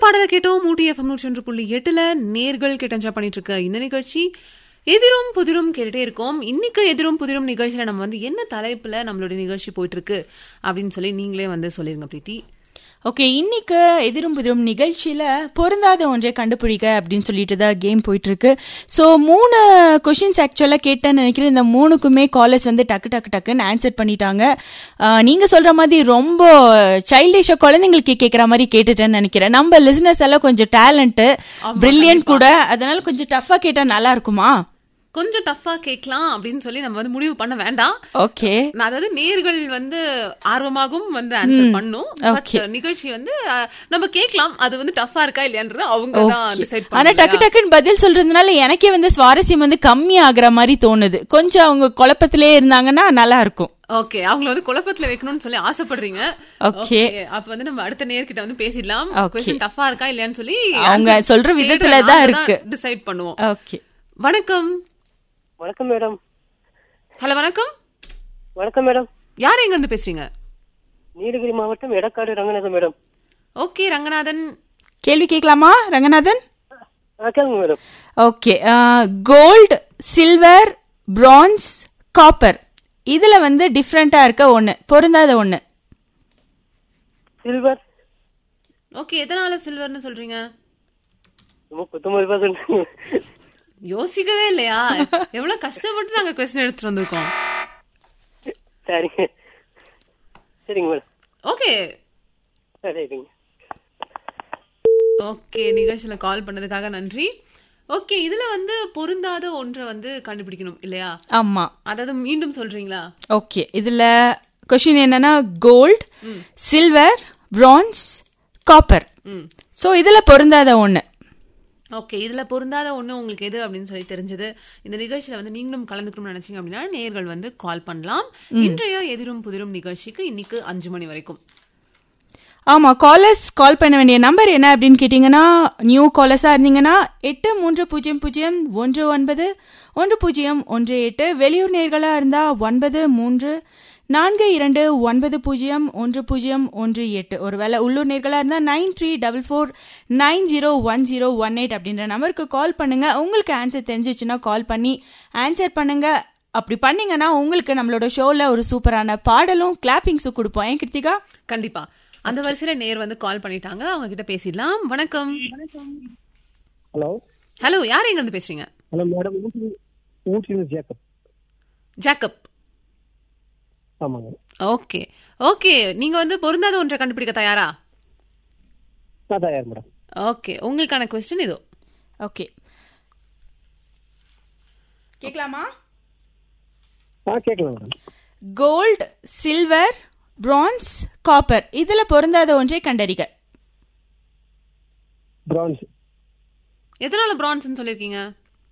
பாடலை கேட்டோம் ஊட்டி எஃப்எம் நூற்றி ஒன்று புள்ளி எட்டுல நேர்கள் கிட்ட பண்ணிட்டு இருக்க இந்த நிகழ்ச்சி எதிரும் புதிரும் கேட்டுட்டே இருக்கோம் இன்னைக்கு எதிரும் புதிரும் நிகழ்ச்சியில நம்ம வந்து என்ன தலைப்புல நம்மளுடைய நிகழ்ச்சி போயிட்டு இருக்கு அப்படின்னு சொல்லி நீங்களே வந்து சொல்லிருங்க பிரீத்தி ஓகே இன்னைக்கு எதிரும் புதிரும் நிகழ்ச்சியில பொருந்தாத ஒன்றை கண்டுபிடிக்க அப்படின்னு சொல்லிட்டு தான் கேம் போயிட்டு இருக்கு ஸோ மூணு கொஷின்ஸ் ஆக்சுவலாக கேட்டேன்னு நினைக்கிறேன் இந்த மூணுக்குமே காலர்ஸ் வந்து டக்கு டக்கு டக்குன்னு ஆன்சர் பண்ணிட்டாங்க ஆஹ், நீங்க சொல்ற மாதிரி ரொம்ப சைல்டிஷா குழந்தைங்களுக்கு கேட்குற மாதிரி கேட்டுட்டேன்னு நினைக்கிறேன் நம்ம லிசனர்ஸ் எல்லாம் கொஞ்சம் டேலண்ட் பிரில்லியன்ட் கூட அதனால கொஞ்சம் டஃபா கேட்டா நல்லா இருக்குமா கொஞ்சம் டஃபா கேட்கலாம் அப்படின்னு சொல்லி நம்ம வந்து முடிவு பண்ண வேண்டாம் ஓகே நான் அதாவது நேர்கள் வந்து ஆர்வமாகவும் வந்து ஆன்சர் பண்ணும் பட் Okay. நிகழ்ச்சி வந்து அஹ், நம்ம கேட்கலாம் அது வந்து டஃபா இருக்கா இல்லையான்றது அவங்க தான் டிசைட் ஆனா டக்கு டக்குன்னு பதில் சொல்றதுனால எனக்கே வந்து சுவாரஸ்யம் வந்து கம்மி ஆகுற மாதிரி தோணுது கொஞ்சம் அவங்க குழப்பத்திலே இருந்தாங்கன்னா நல்லா இருக்கும் ஓகே அவங்கள வந்து குழப்பத்துல வைக்கணும்னு சொல்லி ஆசைப்படுறீங்க Okay. அப்ப வந்து நம்ம அடுத்த நேர்கிட்ட வந்து பேசிடலாம் Okay. கொஸ்டின் டஃபா இருக்கா இல்லையான்னு சொல்லி அவங்க சொல்ற விதத்துல தான் இருக்கு. டிசைட் பண்ணுவோம் ஓகே வணக்கம் வணக்கம் மேடம் ஹலோ வணக்கம் வணக்கம் மேடம் யார் எங்க இருந்து பேசுறீங்க நீலகிரி மாவட்டம் எடக்காடு ரங்கநாதன் மேடம் ஓகே ரங்கநாதன் கேள்வி கேட்கலாமா ரங்கநாதன் ஆ கேளுங்க madam okay gold silver bronze copper இதுல வந்து டிஃப்ரெண்டா இருக்க ஒண்ணு பொருந்தாத ஒண்ணு சில்வர் ஓகே எதனால சில்வர்னு சொல்றீங்க சும்மா பத்தொன்பது பர்சன்ட் யோசிக்கவே இல்லையா எவ்வளவு கஷ்டப்பட்டு நாங்க கொஸ்டின் எடுத்துட்டு வந்திருக்கோம் சரிங்க சரிங்க மேடம் ஓகே சரிங்க ஓகே நிகழ்ச்சியில கால் பண்ணதுக்காக நன்றி ஓகே இதுல வந்து பொருந்தாத ஒன்றை வந்து கண்டுபிடிக்கணும் இல்லையா ஆமா அதாவது மீண்டும் சொல்றீங்களா ஓகே இதுல கொஷின் என்னன்னா gold silver bronze copper hmm so இதுல பொருந்தாத ஒண்ணு ஓகே இதுல பொருந்தாத ஒண்ணு உங்களுக்கு எது அப்படின்னு சொல்லி தெரிஞ்சது இந்த நிகழ்ச்சியில வந்து நீங்களும் கலந்துக்கணும்னு நினைச்சீங்க அப்படின்னா நேர்கள் வந்து கால் பண்ணலாம் இன்றைய எதிரும் புதிரும் நிகழ்ச்சிக்கு இன்னைக்கு அஞ்சு மணி வரைக்கும் ஆமா காலர்ஸ் கால் பண்ண வேண்டிய நம்பர் என்ன அப்படின்னு கேட்டீங்கன்னா நியூ காலர்ஸா இருந்தீங்கன்னா எட்டு மூன்று பூஜ்ஜியம் பூஜ்ஜியம் ஒன்று ஒன்பது ஒன்று பூஜ்ஜியம் ஒன்று எட்டு வெளியூர் நேர்களா இருந்தா ஒன்பது மூன்று நான்கு இரண்டு ஒன்பது பூஜ்ஜியம் ஒன்று பூஜ்ஜியம் ஒன்று எட்டு ஒருவேளை உள்ளூர் நேர்களா இருந்தா nine three double four nine zero one zero one eight அப்படின்ற நம்பருக்கு கால் பண்ணுங்க உங்களுக்கு ஆன்சர் தெரிஞ்சிச்சுன்னா கால் பண்ணி ஆன்சர் பண்ணுங்க அப்படி பண்ணீங்கன்னா உங்களுக்கு நம்மளோட ஷோல ஒரு சூப்பரான பாடலும் கிளாப்பிங்ஸும் கொடுப்போம் ஏன் கிருத்திகா கண்டிப்பா அந்த வரிசையில நேர் வந்து கால் பண்ணிட்டாங்க அவங்க கிட்ட பேசிடலாம் வணக்கம் ஹலோ ஹலோ யார் எங்க இருந்து பேசுறீங்க hello madam Ooty Ooty Jacob Jacob ஆமாங்க ஓகே ஓகே நீங்க வந்து பொருந்தாத ஒன்றை கண்டுபிடிக்க தயாரா நான் தயார் மேடம் ஓகே உங்களுக்கான கொஸ்டின் இதோ ஓகே கேட்கலாமா ஆ கேட்கலாம் madam gold silver bronze copper இதுல பொருந்தாத ஒன்றை கண்டறிக பிரான்ஸ் எதனால பிரான்ஸ்னு சொல்லிருக்கீங்க